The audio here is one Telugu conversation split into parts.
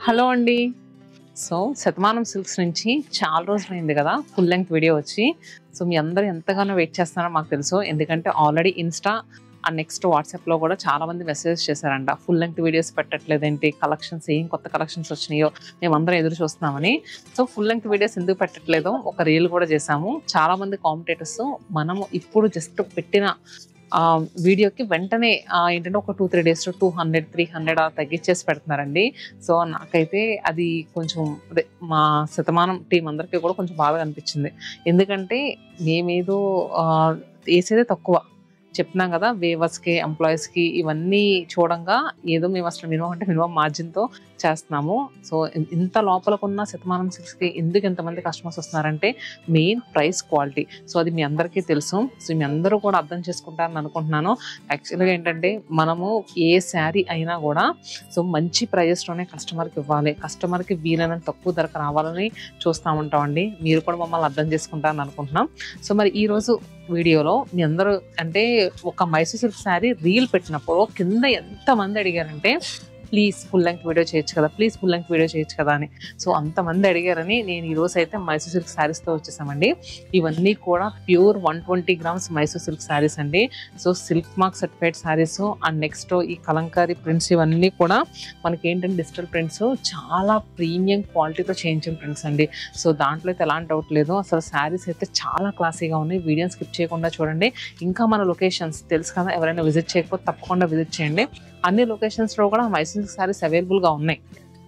హలో అండి సో శతమానం సిల్క్స్ నుంచి చాలా రోజులైంది కదా ఫుల్ లెంగ్త్ వీడియో వచ్చి సో మీ అందరూ ఎంతగానో వెయిట్ చేస్తున్నారో మాకు తెలుసు ఎందుకంటే ఆల్రెడీ ఇన్స్టా అండ్ నెక్స్ట్ వాట్సాప్లో కూడా చాలా మంది మెసేజ్ చేశారంట ఫుల్ లెంగ్త్ వీడియోస్ పెట్టట్లేదేంటి కలెక్షన్స్ ఏం కొత్త కలెక్షన్స్ వచ్చినాయో మేమందరం ఎదురు చూస్తున్నామని సో ఫుల్ లెంగ్త్ వీడియోస్ ఎందుకు పెట్టట్లేదో ఒక రీల్ కూడా చేశాము చాలా మంది కాంపిటేటర్స్ మనము ఇప్పుడు జస్ట్ పెట్టిన ఆ, వీడియోకి వెంటనే ఆ, ఏంటంటే ఒక two three days two hundred three hundred అలా తగ్గించేసి పెడుతున్నారండి సో నాకైతే అది కొంచెం అదే మా శతమానం టీం అందరికీ కూడా కొంచెం బాధగా అనిపించింది ఎందుకంటే మేమేదో ఆ, వేసేదే తక్కువ చెప్తున్నాం కదా వేవర్స్కి ఎంప్లాయీస్కి ఇవన్నీ చూడంగా ఏదో మేము అసలు మినిమం అంటే మినిమం మార్జిన్తో చేస్తున్నాము సో ఇన్- ఇంత లోపలకున్న శతమానం సిక్స్కి ఎందుకు ఇంతమంది కస్టమర్స్ వస్తున్నారంటే మెయిన్ ప్రైస్ క్వాలిటీ సో అది మీ అందరికీ తెలుసు సో మీ అందరూ కూడా అర్థం చేసుకుంటారని అనుకుంటున్నాను యాక్చువల్గా ఏంటంటే మనము ఏ శారీ అయినా కూడా సో మంచి ప్రైజెస్లోనే కస్టమర్కి ఇవ్వాలి కస్టమర్కి వీలైనంత తక్కువ ధరకు రావాలని చూస్తూ ఉంటామండి మీరు కూడా మమ్మల్ని అర్థం చేసుకుంటారని అనుకుంటున్నాం సో మరి ఈ రోజు వీడియోలో మీ అందరూ అంటే ఒక మైసూర్ సిల్క్ శారీ రీల్ పెట్టినప్పుడు కింద ఎంతమంది అడిగారంటే ప్లీజ్ ఫుల్ లెంగ్త్ వీడియో చేయొచ్చు కదా ప్లీజ్ ఫుల్ లెంగ్త్ వీడియో చేయొచ్చు కదా అని సో అంతమంది అడిగారని నేను ఈ రోజు అయితే మైసూర్ సిల్క్ శారీస్తో వచ్చేసామండి ఇవన్నీ కూడా pure one twenty grams Mysore silk saris అండి so silk mark certified saris and next ఈ కలంకారీ ప్రింట్స్ ఇవన్నీ కూడా మనకి ఏంటంటే డిజిటల్ ప్రింట్స్ చాలా ప్రీమియం క్వాలిటీతో చేయించిన ప్రింట్స్ అండి సో దాంట్లో అయితే ఎలాంటి డౌట్ లేదు అసలు శారీస్ అయితే చాలా క్లాసీగా ఉన్నాయి వీడియో స్కిప్ చేయకుండా చూడండి ఇంకా మన లొకేషన్స్ తెలుసు కదా ఎవరైనా విజిట్ చేయకపోతే తప్పకుండా విజిట్ చేయండి అన్ని లొకేషన్స్లో కూడా మైసూర్ శారీస్ అవైలబుల్గా ఉన్నాయి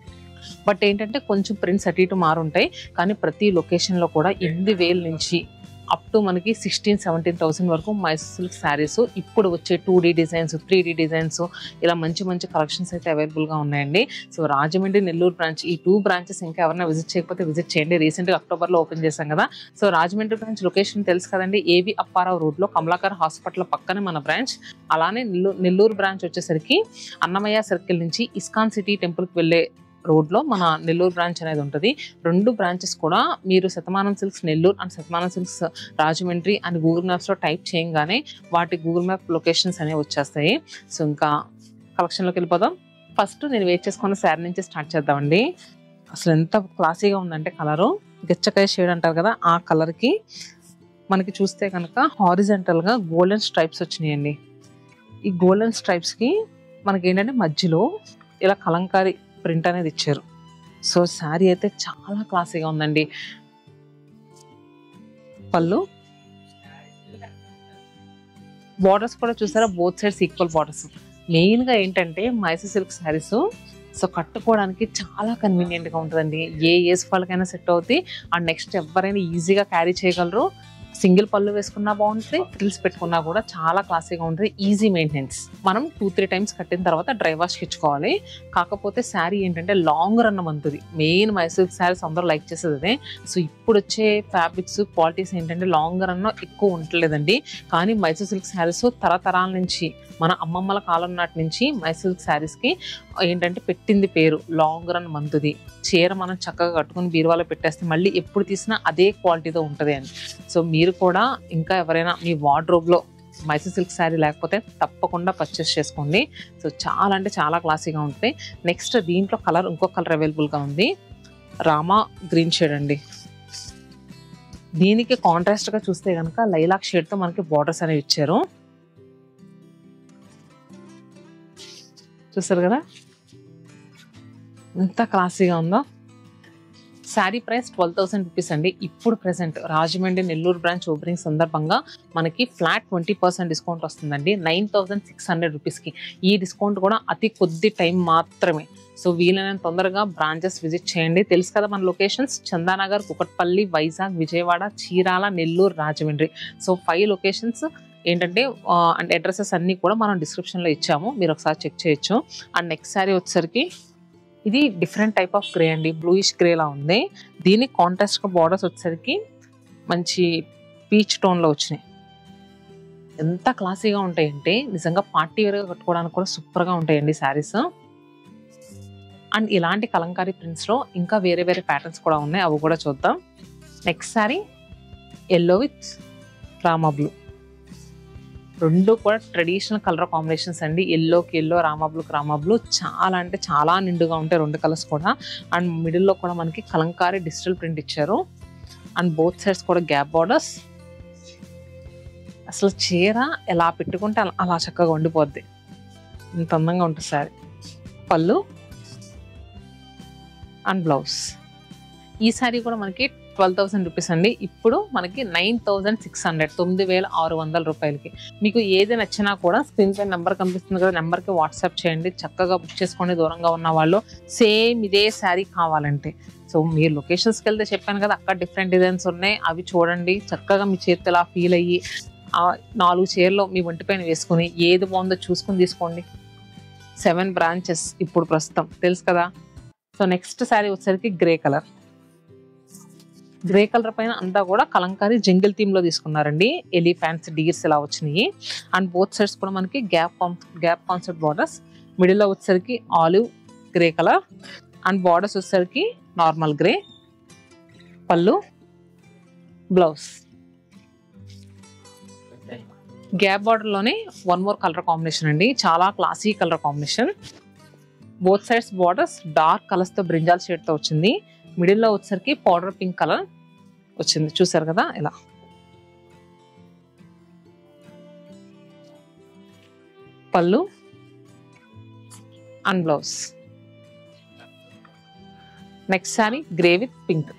బట్ ఏంటంటే కొంచెం ప్రింట్స్ అటు ఇటు మారుంటాయి కానీ ప్రతి లొకేషన్లో కూడా ఎనిమిది వేల నుంచి అప్ టు మనకి సిక్స్టీన్ సెవెంటీన్ థౌసండ్ వరకు మైసూర్ సిల్క్ శారీస్ ఇప్పుడు వచ్చే two D designs three D designs ఇలా మంచి మంచి కలెక్షన్స్ అయితే అవైలబుల్గా ఉన్నాయండి సో రాజమండ్రి నెల్లూరు బ్రాంచ్ ఈ టూ బ్రాంచెస్ ఇంకా ఎవరైనా విజిట్ చేయకపోతే విజిట్ చేయండి రీసెంట్గా అక్టోబర్లో ఓపెన్ చేశాం కదా సో రాజమండ్రి బ్రాంచ్ లొకేషన్ తెలుసు కదండి ఏవి అప్పారావు రోడ్లో కమలాకర్ హాస్పిటల్ పక్కనే మన బ్రాంచ్ అలానే నెల్లూరు నెల్లూరు బ్రాంచ్ వచ్చేసరికి అన్నమయ్య సర్కిల్ నుంచి ఇస్కాన్ సిటీ టెంపుల్కి వెళ్ళే రోడ్లో మన నెల్లూరు బ్రాంచ్ అనేది ఉంటుంది రెండు బ్రాంచెస్ కూడా మీరు Shatamanam silks Nellore and Shatamanam silks Rajahmundry అని గూగుల్ మ్యాప్స్లో టైప్ చేయగానే వాటి గూగుల్ మ్యాప్ లొకేషన్స్ అనేవి వచ్చేస్తాయి సో ఇంకా కలెక్షన్లోకి వెళ్ళిపోదాం ఫస్ట్ నేను వెయిట్ చేసుకున్న శారీ నుంచి స్టార్ట్ చేద్దామండి అసలు ఎంత క్లాసీగా ఉందంటే కలరు గచ్చకాయ షేడ్ అంటారు కదా ఆ కలర్కి మనకి చూస్తే కనుక హారిజెంటల్గా గోల్డెన్ స్ట్రైప్స్ వచ్చినాయండి ఈ గోల్డెన్ స్ట్రైప్స్కి మనకి ఏంటంటే మధ్యలో ఇలా కలంకారీ ప్రింట్ అనేది ఇచ్చారు సో శారీ అయితే చాలా క్లాసీగా ఉందండి పళ్ళు బార్డర్స్ కూడా చూసారా బోత్ సైడ్స్ ఈక్వల్ బార్డర్స్ మెయిన్గా ఏంటంటే మైసూర్ సిల్క్ శారీస్ సో కట్టుకోవడానికి చాలా కన్వీనియంట్గా ఉంటుందండి ఏ ఏజ్ వాళ్ళకైనా సెట్ అవుతాయి అండ్ నెక్స్ట్ ఎవరైనా ఈజీగా క్యారీ చేయగలరు సింగిల్ పళ్ళు వేసుకున్నా బాగుంటుంది ఫ్రిల్స్ పెట్టుకున్నా కూడా చాలా క్లాసీగా ఉంటుంది ఈజీ మెయింటెనెన్స్ మనం టూ త్రీ టైమ్స్ కట్టిన తర్వాత డ్రై వాష్కి ఇచ్చుకోవాలి కాకపోతే శారీ ఏంటంటే లాంగ్ రన్ మంతుంది మెయిన్ మైసూర్ శారీస్ అందరూ లైక్ చేసేది అదే సో ఇప్పుడు వచ్చే ఫ్యాబ్రిక్స్ క్వాలిటీస్ ఏంటంటే లాంగ్ రన్ ఎక్కువ ఉండలేదండి కానీ మైసూర్ సిల్క్ శారీస్ తరతరాల నుంచి మన అమ్మమ్మల కాలం నాటి నుంచి మైసూర్ సిల్క్ శారీస్కి ఏంటంటే పెట్టింది పేరు లాంగ్ రన్ మంతుది చీర మనం చక్కగా కట్టుకుని బీరువాలో పెట్టేస్తే మళ్ళీ ఎప్పుడు తీసినా అదే క్వాలిటీతో ఉంటుంది అని సో మీరు కూడా ఇంకా ఎవరైనా మీ వార్డ్రోబ్లో మైసూర్ సిల్క్ శారీ లేకపోతే తప్పకుండా పర్చేస్ చేసుకోండి సో చాలా అంటే చాలా క్లాసీగా ఉంటుంది నెక్స్ట్ దీంట్లో కలర్ ఇంకో కలర్ అవైలబుల్గా ఉంది రామా గ్రీన్ షేడ్ అండి దీనికి కాంట్రాస్ట్గా చూస్తే కనుక లైలాక్ షేడ్తో మనకి బార్డర్స్ అనేవి ఇచ్చారు చూస్తారు కదా ఎంత క్లాసీగా ఉందో sari price twelve thousand rupees అండి ఇప్పుడు present Rajahmundry Nellore branch opening సందర్భంగా మనకి ఫ్లాట్ ట్వంటీ పర్సెంట్ డిస్కౌంట్ వస్తుందండి నైన్ థౌసండ్ సిక్స్ హండ్రెడ్ రూపీస్కి ఈ డిస్కౌంట్ కూడా అతి కొద్ది టైం మాత్రమే సో వీలైనంత తొందరగా బ్రాంచెస్ విజిట్ చేయండి తెలుసు కదా మన locations Chandanagar Kukatpally Vizag Vijayawada Chirala Nellore Rajahmundry so five locations ఏంటంటే ఆ, అంటే అడ్రసెస్ అన్నీ కూడా మనం డిస్క్రిప్షన్లో ఇచ్చాము మీరు ఒకసారి చెక్ చేయొచ్చు అండ్ నెక్స్ట్ శారీ వచ్చేసరికి ఇది డిఫరెంట్ టైప్ ఆఫ్ గ్రే అండి బ్లూయిష్ గ్రేలా ఉంది దీనికి కాంట్రాస్ట్గా బార్డర్స్ వచ్చేసరికి మంచి పీచ్ టోన్లో వచ్చినాయి ఎంత క్లాసీగా ఉంటాయంటే నిజంగా పార్టీ వేర్గా కట్టుకోవడానికి కూడా సూపర్గా ఉంటాయండి శారీస్ అండ్ ఇలాంటి కలంకారీ ప్రింట్స్లో ఇంకా వేరే వేరే ప్యాటర్న్స్ కూడా ఉన్నాయి అవి కూడా చూద్దాం next sari yellow with Rama blue రెండు కూడా ట్రెడిషనల్ కలర్ కాంబినేషన్స్ అండి ఎల్లోకి ఎల్లో రామాబ్లుకి రామాబ్లు చాలా అంటే చాలా నిండుగా ఉంటాయి రెండు కలర్స్ కూడా అండ్ మిడిల్లో కూడా మనకి కలంకారీ డిజిటల్ ప్రింట్ ఇచ్చారు అండ్ బోత్ సైడ్స్ కూడా గ్యాప్ బార్డర్స్ అసలు చీర ఎలా పెట్టుకుంటే అలా అలా చక్కగా ఉండిపోద్ది ఇంత అందంగా ఉంటుంది సారీ పళ్ళు అండ్ బ్లౌజ్ ఈ సారీ కూడా మనకి ట్వెల్వ్ థౌసండ్ రూపీస్ అండి ఇప్పుడు మనకి నైన్ థౌసండ్ సిక్స్ హండ్రెడ్ తొమ్మిది వేల ఆరు వందల రూపాయలకి మీకు ఏది నచ్చినా కూడా స్క్రీన్ పై నెంబర్ కనిపిస్తుంది కదా నెంబర్కి వాట్సాప్ చేయండి చక్కగా బుక్ చేసుకోండి దూరంగా ఉన్న వాళ్ళు సేమ్ ఇదే శారీ కావాలంటే సో మీరు లొకేషన్స్కి వెళ్తే చెప్పాను కదా అక్కడ డిఫరెంట్ డిజైన్స్ ఉన్నాయి అవి చూడండి చక్కగా మీ చేతితో ఇలా ఫీల్ అయ్యి ఆ నాలుగు చీరలు మీ ఒంటిపైన వేసుకుని ఏది బాగుందో చూసుకుని తీసుకోండి సెవెన్ బ్రాంచెస్ ఇప్పుడు ప్రస్తుతం తెలుసు కదా సో నెక్స్ట్ శారీ వచ్చేసరికి గ్రే కలర్ గ్రే కలర్ పైన అంతా కూడా కలంకారీ జంగిల్ థీమ్ లో తీసుకున్నారండి ఎలిఫాంట్స్ డీర్స్ ఇలా వచ్చినాయి అండ్ బోత్ సైడ్స్ కూడా మనకి gap gap concept borders middle లో వచ్చేసరికి olive grey colour and borders వచ్చేసరికి నార్మల్ గ్రే పళ్ళు బ్లౌజ్ గ్యాప్ బార్డర్ లోనే వన్ మోర్ కలర్ కాంబినేషన్ అండి చాలా classy colour combination both sides borders dark colours తో బ్రింజాల్ షేడ్ తో వచ్చింది మిడిల్ లో వచ్చేసరికి పౌడర్ పింక్ కలర్ వచ్చింది చూసారు కదా ఇలా పళ్ళు and blouse next sari grey with pink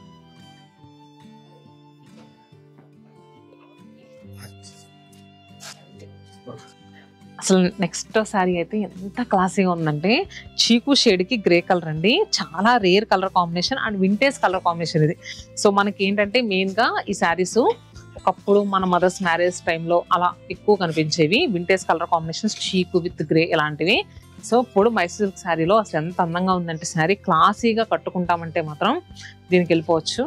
అసలు నెక్స్ట్ శారీ అయితే ఎంత క్లాసీగా ఉందంటే చీకు షేడ్ కి గ్రే కలర్ అండి చాలా rare colour combination and vintage colour combination ఇది సో మనకి ఏంటంటే మెయిన్ గా ఈ శారీస్ ఒకప్పుడు మన మదర్స్ మ్యారేజ్ టైంలో అలా ఎక్కువ కనిపించేవి వింటేజ్ కలర్ కాంబినేషన్స్ చీకు విత్ గ్రే ఇలాంటివి సో ఇప్పుడు మైసూర్ సిల్క్ శారీలో అసలు ఎంత అందంగా ఉందంటే శారీ క్లాసీగా కట్టుకుంటామంటే మాత్రం దీనికి వెళ్ళిపోవచ్చు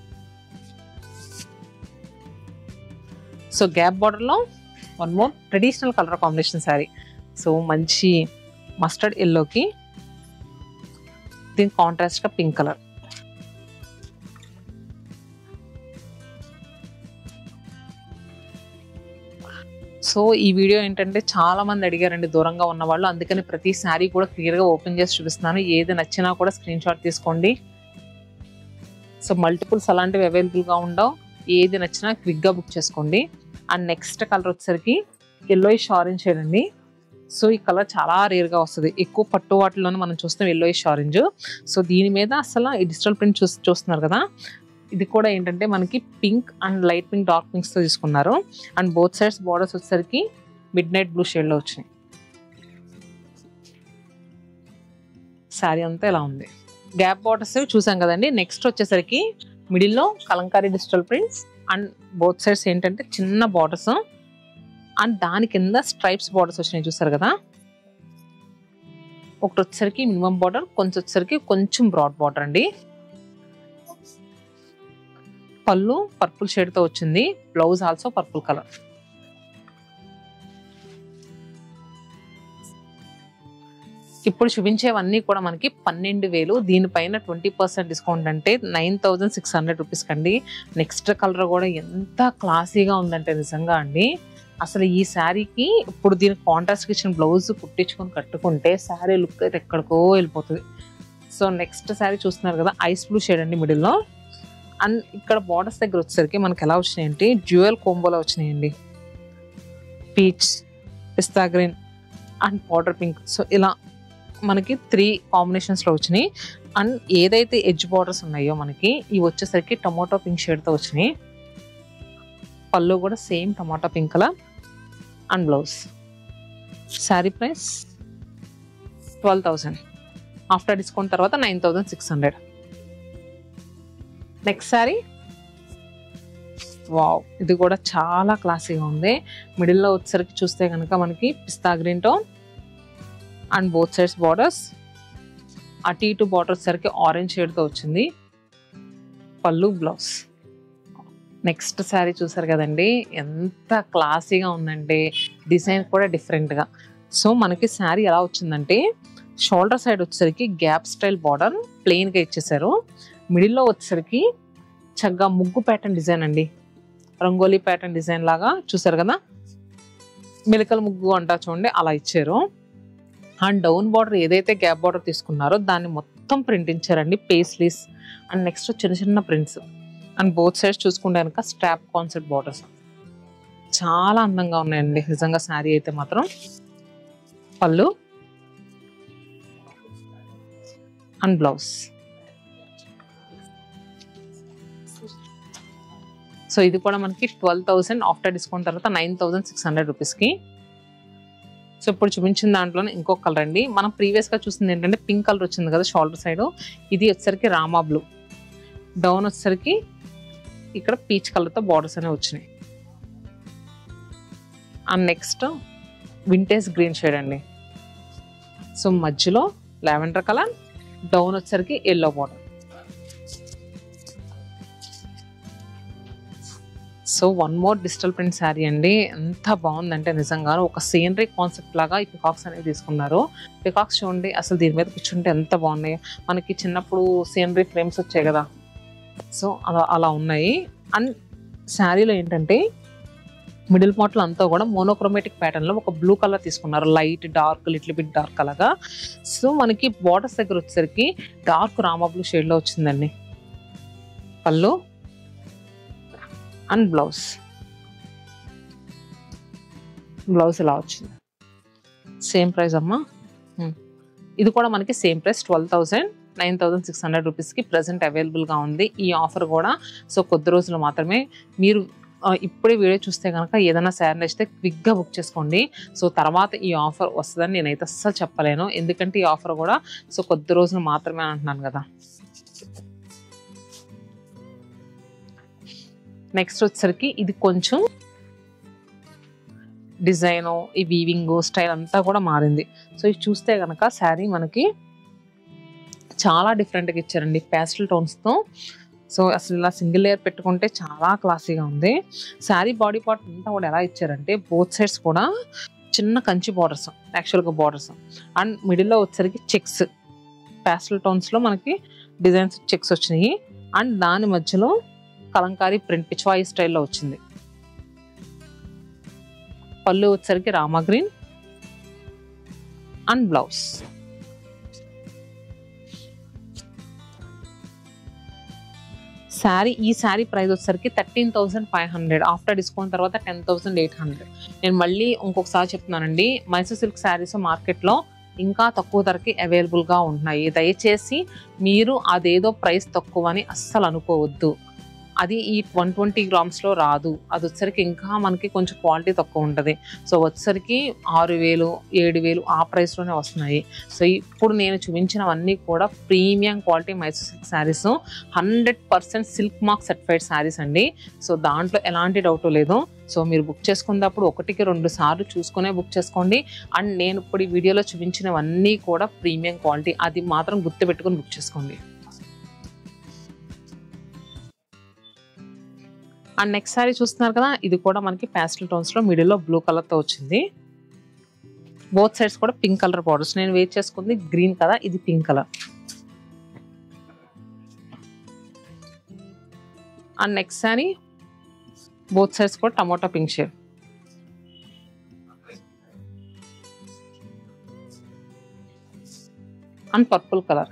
సో గ్యాప్ బార్డర్లో one more traditional colour combination sari so మంచి మస్టర్డ్ ఎల్లోకి దీని కాంట్రాస్ట్ గా పింక్ కలర్ సో ఈ వీడియో ఏంటంటే చాలా మంది అడిగారండి దూరంగా ఉన్న వాళ్ళు అందుకని ప్రతి శారీ కూడా క్లియర్ గా ఓపెన్ చేసి చూపిస్తున్నాను ఏది నచ్చినా కూడా స్క్రీన్ షాట్ తీసుకోండి సో మల్టిపుల్స్ అలాంటివి అవైలబుల్ గా ఉండవు ఏది నచ్చినా క్విక్ గా బుక్ చేసుకోండి అండ్ నెక్స్ట్ కలర్ వచ్చేసరికి ఎల్లోయిష్ ఆరెంజ్ షేడ్ అండి సో ఈ కలర్ చాలా రేర్ గా వస్తుంది ఎక్కువ పట్టు వాటిలోనే మనం చూస్తాం ఎల్లోయిష్ ఆరెంజ్ సో దీని మీద అసలు ఈ డిజిటల్ ప్రింట్ చూ చూస్తున్నారు కదా ఇది కూడా ఏంటంటే మనకి pink and light pink dark pinks తో తీసుకున్నారు అండ్ బోత్ సైడ్స్ బార్డర్స్ వచ్చేసరికి మిడ్ నైట్ బ్లూ షేడ్ లో వచ్చినాయి శారీ అంతా ఇలా ఉంది గ్యాప్ బార్డర్స్ చూసాం కదండి నెక్స్ట్ వచ్చేసరికి మిడిల్లో kalamkari digital prints and both sides ఏంటంటే చిన్న బార్డర్స్ అండ్ దాని కింద స్ట్రైప్స్ బార్డర్స్ వచ్చినాయి చూసారు కదా ఒకటి వచ్చేసరికి మినిమం బార్డర్ కొంచెం వచ్చేసరికి కొంచెం బ్రాడ్ బార్డర్ అండి పళ్ళు పర్పుల్ షేడ్ తో వచ్చింది బ్లౌజ్ ఆల్సో పర్పుల్ కలర్ ఇప్పుడు చూపించేవన్నీ కూడా మనకి పన్నెండు వేలు దీనిపైన ట్వంటీ పర్సెంట్ డిస్కౌంట్ అంటే nine thousand six hundred rupees కండి నెక్స్ట్ కలర్ కూడా ఎంత క్లాసీగా ఉందంటే నిజంగా అండి అసలు ఈ శారీకి ఇప్పుడు దీనికి కాంట్రాస్ట్ ఇచ్చిన బ్లౌజ్ కుట్టించుకొని కట్టుకుంటే శారీ లుక్ అయితే ఎక్కడికో వెళ్ళిపోతుంది సో నెక్స్ట్ శారీ చూస్తున్నారు కదా ఐస్ బ్లూ షేడ్ అండి మిడిల్లో అండ్ ఇక్కడ బార్డర్స్ దగ్గర వచ్చేసరికి మనకి ఎలా వచ్చినాయంటే జ్యువెల్ కోంబోలో వచ్చినాయండి peach pista green and powder pink so ఇలా మనకి త్రీ కాంబినేషన్స్లో వచ్చినాయి అండ్ ఏదైతే ఎడ్జ్ బార్డర్స్ ఉన్నాయో మనకి ఇవి వచ్చేసరికి టొమాటో పింక్ షేడ్తో వచ్చినాయి పళ్ళు కూడా same tomato pink colour and blouse sari price twelve thousand after discount తర్వాత nine thousand six hundred next sari wow ఇది కూడా చాలా క్లాసీగా ఉంది మిడిల్లో వచ్చేసరికి చూస్తే కనుక మనకి pista green tone and both sides borders అటు ఇటు బార్డర్ వచ్చేసరికి ఆరెంజ్ షేడ్తో వచ్చింది పళ్ళు బ్లౌజ్ నెక్స్ట్ శారీ చూసారు కదండి ఎంత క్లాసీగా ఉందంటే డిజైన్ కూడా డిఫరెంట్గా సో మనకి శారీ ఎలా వచ్చిందంటే షోల్డర్ సైడ్ వచ్చేసరికి గ్యాప్ స్టైల్ బార్డర్ ప్లెయిన్గా ఇచ్చేసారు మిడిల్లో వచ్చేసరికి చక్కగా ముగ్గు ప్యాటర్న్ డిజైన్ అండి రంగోలీ ప్యాటర్న్ డిజైన్ లాగా చూసారు కదా మిలకల ముగ్గు అంటా చూడండి అలా ఇచ్చారు అండ్ డౌన్ బార్డర్ ఏదైతే గ్యాప్ బార్డర్ తీసుకున్నారో దాన్ని మొత్తం ప్రింట్ ఇచ్చారండి పేస్లీస్ అండ్ నెక్స్ట్ చిన్న చిన్న ప్రింట్స్ అండ్ బోత్ సైడ్స్ చూసుకుంటే కనుక స్ట్రాప్ కాన్సెప్ట్ బార్డర్స్ చాలా అందంగా ఉన్నాయండి నిజంగా శారీ అయితే మాత్రం పళ్ళు అండ్ బ్లౌజ్ సో ఇది కూడా మనకి ట్వెల్వ్ థౌసండ్ ఆఫ్టర్ డిస్కౌంట్ తర్వాత నైన్ థౌసండ్ సిక్స్ హండ్రెడ్ రూపీస్కి సో ఇప్పుడు చూపించిన దాంట్లోనే ఇంకొక కలర్ అండి మనం ప్రీవియస్గా చూసింది ఏంటంటే పింక్ కలర్ వచ్చింది కదా షోల్డర్ సైడ్ ఇది వచ్చేసరికి రామా బ్లూ డౌన్ వచ్చేసరికి ఇక్కడ పీచ్ కలర్తో బార్డర్స్ అనేవి వచ్చినాయి and next vintage green shade అండి సో మధ్యలో లావెండర్ కలర్ డౌన్ వచ్చేసరికి yellow border so one more digital print sari అండి ఎంత బాగుందంటే నిజంగా ఒక సీనరీ కాన్సెప్ట్ లాగా ఈ పికాక్స్ అనేవి తీసుకున్నారు పికాక్స్ చూడండి అసలు దీని మీద కూర్చుంటే ఎంత బాగున్నాయి మనకి చిన్నప్పుడు సీనరీ ఫ్రేమ్స్ వచ్చాయి కదా సో అలా అలా ఉన్నాయి అండ్ శారీలో ఏంటంటే మిడిల్ పార్ట్లో అంతా కూడా మోనోక్రోమేటిక్ ప్యాటర్న్లో ఒక బ్లూ కలర్ తీసుకున్నారు light dark little bit dark అలాగా సో మనకి బార్డర్స్ దగ్గర వచ్చేసరికి డార్క్ రామా బ్లూ షేడ్లో వచ్చిందండి పళ్ళు అండ్ బ్లౌజ్ బ్లౌజ్ ఇలా వచ్చింది సేమ్ ప్రైస్ అమ్మా Hmm. ఇది కూడా మనకి same price twelve thousand nine thousand six hundred రూపీస్కి ప్రజెంట్ అవైలబుల్గా ఉంది ఈ ఆఫర్ కూడా సో కొద్ది రోజులు మాత్రమే మీరు ఆ, ఇప్పుడే వీడియో చూస్తే కనుక ఏదైనా శారీ నచ్చితే క్విక్గా బుక్ చేసుకోండి సో తర్వాత ఈ ఆఫర్ వస్తుందని నేనైతే అస్సలు చెప్పలేను ఎందుకంటే ఈ ఆఫర్ కూడా సో కొద్ది రోజులు మాత్రమే అంటున్నాను కదా నెక్స్ట్ వచ్చేసరికి ఇది కొంచెం డిజైన్ ఈ వీవింగ్ స్టైల్ అంతా కూడా మారింది సో ఇది చూస్తే కనుక శారీ మనకి చాలా డిఫరెంట్గా ఇచ్చారండి ప్యాస్టల్ టోన్స్తో సో అసలు ఇలా సింగిల్ లేయర్ పెట్టుకుంటే చాలా క్లాసీగా ఉంది శారీ బాడీ పార్ట్ అంతా కూడా ఎలా ఇచ్చారంటే బోత్ సైడ్స్ కూడా చిన్న కంచి బార్డర్స్ యాక్చువల్గా బార్డర్స్ అండ్ మిడిల్లో వచ్చేసరికి చెక్స్ ప్యాస్టల్ టోన్స్లో మనకి డిజైన్స్ చెక్స్ వచ్చినాయి అండ్ దాని మధ్యలో కలంకారీ ప్రింట్ పిచ్వాయి స్టైల్లో వచ్చింది పళ్ళు వచ్చేసరికి Rama green and blouse sari ఈ శారీ ప్రైస్ వచ్చేసరికి thirteen thousand five hundred after discount తర్వాత టెన్ థౌసండ్ ఎయిట్ హండ్రెడ్ నేను మళ్ళీ ఇంకొకసారి చెప్తున్నానండి మైసూర్ సిల్క్ శారీస్ మార్కెట్లో ఇంకా తక్కువ ధరకి అవైలబుల్గా ఉంటున్నాయి దయచేసి మీరు అదేదో ప్రైస్ తక్కువ అని అస్సలు అనుకోవద్దు అది ఈ వన్ ట్వంటీ గ్రామ్స్లో రాదు అది వచ్చరికి ఇంకా మనకి కొంచెం క్వాలిటీ తక్కువ ఉంటుంది సో వచ్చరికి ఆరు వేలు ఏడు వేలు ఆ ప్రైస్లోనే వస్తున్నాయి సో ఇప్పుడు నేను చూపించినవన్నీ కూడా premium quality Mysore silk saris hundred percent silk mark certified saris అండి సో దాంట్లో ఎలాంటి డౌట్ లేదు సో మీరు బుక్ చేసుకున్నప్పుడు ఒకటికి రెండు సార్లు చూసుకునే బుక్ చేసుకోండి అండ్ నేను ఇప్పుడు ఈ వీడియోలో చూపించినవన్నీ కూడా ప్రీమియం క్వాలిటీ అది మాత్రం గుర్తుపెట్టుకొని బుక్ చేసుకోండి అండ్ నెక్స్ట్ సారీ చూస్తున్నారు కదా ఇది కూడా మనకి ప్యాస్టల్ టోన్స్ లో మిడిల్ లో బ్లూ కలర్ తో వచ్చింది బోత్ సైడ్స్ కూడా పింక్ కలర్ బార్డర్స్ నేను వేట్ చేసుకుంది గ్రీన్ కదా ఇది pink colour and next sari both sides కూడా tomato pink shade and purple colour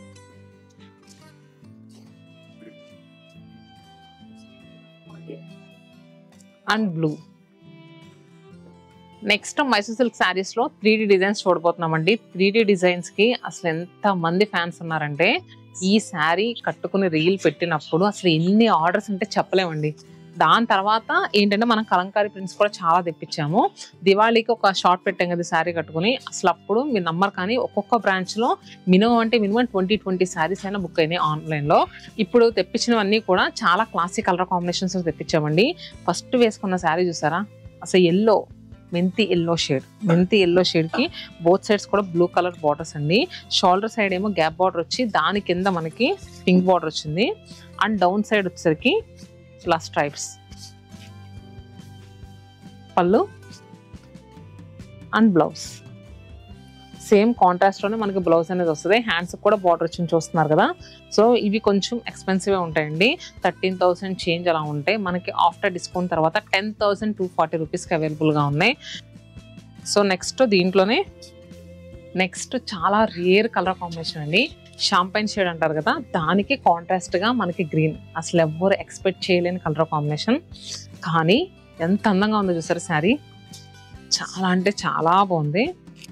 and blue next Mysore silk saris లో త్రీ డి డిజైన్స్ చూడబోతున్నామండి త్రీ డి డిజైన్స్ కి అసలు ఎంత మంది ఫ్యాన్స్ ఉన్నారంటే ఈ శారీ కట్టుకుని రీల్ పెట్టినప్పుడు అసలు ఎన్ని ఆర్డర్స్ అంటే చెప్పలేమండి దాని తర్వాత ఏంటంటే మనం కలంకారీ ప్రింట్స్ కూడా చాలా తెప్పించాము దివాళీకి ఒక షార్ట్ పెట్టాం కదా శారీ కట్టుకుని అసలు అప్పుడు మీరు నమ్మరు కానీ ఒక్కొక్క బ్రాంచ్ లో మినిమం అంటే మినిమం ట్వంటీ ట్వంటీ శారీస్ అయినా బుక్ అయినాయి ఆన్లైన్ లో ఇప్పుడు తెప్పించినవన్నీ కూడా చాలా క్లాసిక్ కలర్ కాంబినేషన్స్ తెప్పించామండి ఫస్ట్ వేసుకున్న శారీ చూసారా అసలు ఎల్లో మెంతి ఎల్లో షేడ్ మెంతి ఎల్లో షేడ్ కి బోత్ సైడ్స్ కూడా బ్లూ కలర్ బార్డర్స్ అండి షోల్డర్ సైడ్ ఏమో గ్యాప్ బార్డర్ వచ్చి దాని కింద మనకి పింక్ బార్డర్ వచ్చింది అండ్ డౌన్ సైడ్ వచ్చేసరికి ఇలా స్ట్రైప్స్ పళ్ళు అండ్ బ్లౌజ్ సేమ్ కాంట్రాస్ట్ లోనే మనకి బ్లౌజ్ అనేది వస్తుంది హ్యాండ్స్ కూడా బార్డర్ వచ్చింది చూస్తున్నారు కదా సో ఇవి కొంచెం ఎక్స్పెన్సివ్ ఉంటాయండి థర్టీన్ థౌసండ్ చేంజ్ అలా ఉంటాయి మనకి ఆఫ్టర్ డిస్కౌంట్ తర్వాత టెన్ థౌసండ్ టూ ఫార్టీ రూపీస్కి అవైలబుల్గా ఉన్నాయి సో నెక్స్ట్ దీంట్లోనే నెక్స్ట్ చాలా రేర్ కలర్ కాంబినేషన్ అండి షాంపైన్ షేడ్ అంటారు కదా దానికి కాంట్రాస్ట్ గా మనకి గ్రీన్ అసలు ఎవ్వరు ఎక్స్పెక్ట్ చేయలేని కలర్ కాంబినేషన్ కానీ ఎంత అందంగా ఉందో చూసారు శారీ చాలా అంటే చాలా బాగుంది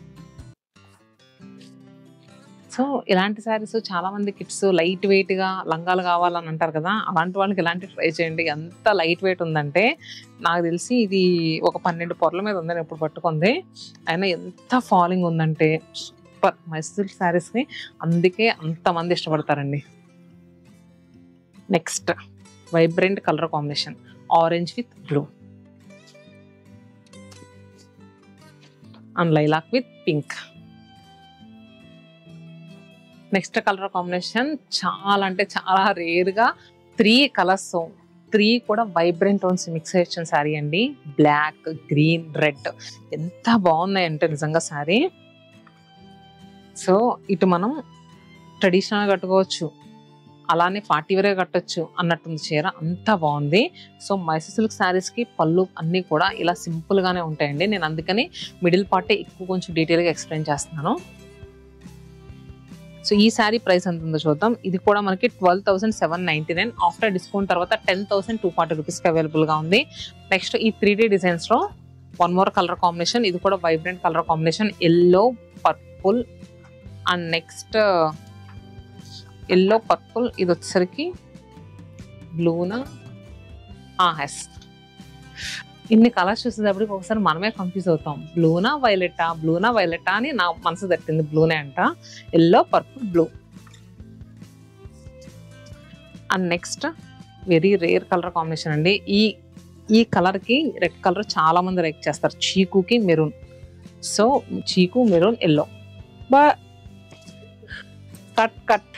సో ఇలాంటి శారీస్ చాలా మంది కిడ్స్ లైట్ వెయిట్ గా లంగాలు కావాలని అంటారు కదా అలాంటి వాళ్ళకి ఇలాంటి ట్రై చేయండి ఎంత లైట్ వెయిట్ ఉందంటే నాకు తెలిసి ఇది ఒక పన్నెండు పొరల మీద ఉందని ఎప్పుడు పట్టుకుంది అయినా ఎంత ఫాలింగ్ ఉందంటే సూపర్ మైసూర్ శారీస్ ని అందుకే అంతమంది ఇష్టపడతారండి next vibrant colour combination orange with blue and lilac with pink next colour combination చాలా అంటే చాలా రేర్గా త్రీ కలర్స్ త్రీ కూడా వైబ్రెంట్ టోన్స్ మిక్స్ వచ్చిన శారీ అండి బ్లాక్ గ్రీన్ రెడ్ ఎంత బాగున్నాయంటే నిజంగా శారీ సో ఇటు మనం ట్రెడిషనల్ కట్టుకోవచ్చు అలానే పార్టీ వేరే కట్టొచ్చు అన్నట్టుంది చీర అంత బాగుంది సో మైసూర్ సిల్క్ శారీస్కి పళ్ళు అన్నీ కూడా ఇలా సింపుల్గానే ఉంటాయండి నేను అందుకని మిడిల్ పార్టే ఎక్కువ కొంచెం డీటెయిల్గా ఎక్స్ప్లెయిన్ చేస్తున్నాను సో ఈ శారీ ప్రైస్ ఎంత ఉందో చూద్దాం ఇది కూడా మనకి twelve thousand seven ninety nine after discount తర్వాత టెన్ థౌసండ్ టూ ఫార్టీ రూపీస్కి అవైలబుల్గా ఉంది నెక్స్ట్ ఈ త్రీ డీ డిజైన్స్లో వన్ మోర్ కలర్ కాంబినేషన్ ఇది కూడా vibrant colour combination yellow purple and next yellow purple ఇది వచ్చేసరికి బ్లూనా హెస్ ఇన్ని కలర్స్ చూసేటప్పటికి ఒకసారి మనమే కన్ఫ్యూజ్ అవుతాం బ్లూనా వైలెటా బ్లూనా వైలెటా అని నా మనసు తట్టింది బ్లూనే అంట yellow purple blue and next very rare colour combination అండి ఈ ఈ కలర్కి రెడ్ కలర్ చాలా మంది లైక్ చేస్తారు చీకుకి maroon so chikoo maroon yellow బా cut cut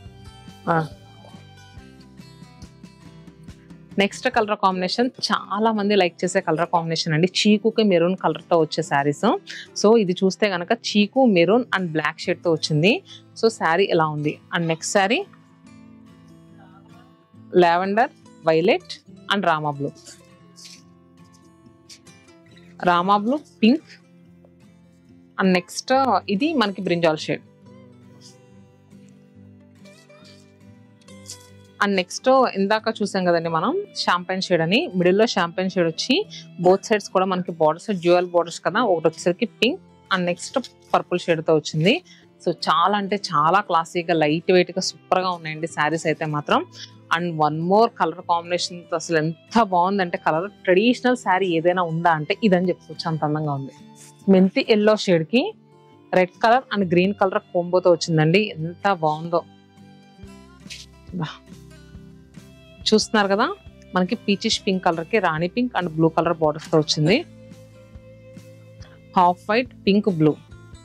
next colour combination చాలా మంది లైక్ చేసే కలర్ కాంబినేషన్ అండి చీకుకి మెరూన్ కలర్ తో వచ్చే శారీస్ సో ఇది చూస్తే కనుక చీకు మెరూన్ అండ్ బ్లాక్ షేడ్ తో వచ్చింది సో శారీ ఎలా ఉంది and next sari lavender violet and Rama blue Rama blue pink and next ఇది మనకి బ్రింజాల్ షేడ్ అండ్ నెక్స్ట్ ఇందాక చూసాం కదండి మనం షాంపైన్ షేడ్ అని మిడిల్లో షాంపైన్ షేడ్ వచ్చి బోత్ సైడ్స్ కూడా మనకి బార్డర్స్ డ్యూయల్ బార్డర్స్ కదా ఒకటి వచ్చేసరికి పింక్ అండ్ నెక్స్ట్ పర్పుల్ షేడ్తో వచ్చింది సో చాలా అంటే చాలా క్లాసీగా లైట్ వెయిట్గా సూపర్గా ఉన్నాయండి శారీస్ అయితే మాత్రం and one more colour combination అసలు ఎంత బాగుందంటే కలర్ ట్రెడిషనల్ శారీ ఏదైనా ఉందా అంటే ఇదని చెప్పుకోవచ్చు అంత అందంగా ఉంది మెంతి ఎల్లో షేడ్కి red colour and green colour కోంబోతో వచ్చిందండి ఎంత బాగుందో బా. చూస్తున్నారు కదా మనకి పీచిష్ పింక్ కలర్ కి Rani pink and blue colour borders తో వచ్చింది half white pink blue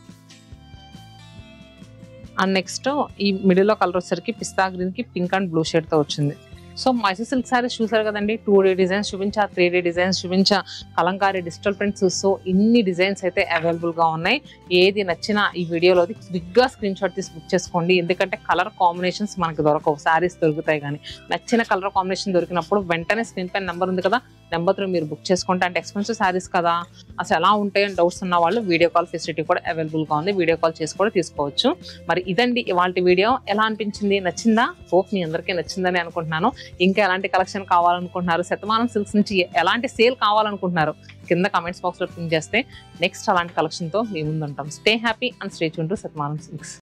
and next ఈ మిడిల్ లో కలర్ వచ్చేసరికి పిస్తా గ్రీన్ కి పింక్ అండ్ బ్లూ షేడ్ తో వచ్చింది సో మైసూర్ సిల్క్ సారీస్ చూసారు కదండి టూ డే డిజైన్స్ చూపించా త్రీ డే డిజైన్స్ చూపించా కలంకారీ డిజిటల్ ప్రింట్స్ సో ఇన్ని డిజైన్స్ అయితే అవైలబుల్ గా ఉన్నాయి ఏది నచ్చినా ఈ వీడియోలో క్విక్ గా స్క్రీన్ షాట్ తీసి బుక్ చేసుకోండి ఎందుకంటే కలర్ కాంబినేషన్స్ మనకి దొరకవు సారీస్ దొరుకుతాయి కానీ నచ్చిన కలర్ కాంబినేషన్ దొరికినప్పుడు వెంటనే స్క్రీన్ పైన నెంబర్ ఉంది కదా నెంబర్ త్రూ మీరు బుక్ చేసుకుంటే అంటే ఎక్స్పెన్సివ్ సారీస్ కదా అసలు ఎలా ఉంటాయని డౌట్స్ ఉన్న వాళ్ళు వీడియో కాల్ ఫెసిలిటీ కూడా అవైలబుల్ గా ఉంది వీడియో కాల్ చేసి కూడా తీసుకోవచ్చు మరి ఇదండి ఇవాళ వీడియో ఎలా అనిపించింది నచ్చిందా హోప్ మీ అందరికీ నచ్చిందని అనుకుంటున్నాను ఇంకా ఎలాంటి కలెక్షన్ కావాలనుకుంటున్నారు శతమానం సిల్క్స్ నుంచి ఎలాంటి సేల్ కావాలనుకుంటున్నారు కింద కమెంట్స్ బాక్స్ లో పిన్ చేస్తే నెక్స్ట్ అలాంటి కలెక్షన్ తో మీ ముందు ఉంటాం స్టే హ్యాపీ అండ్ స్టే చుంటూ శతమానం సిల్క్స్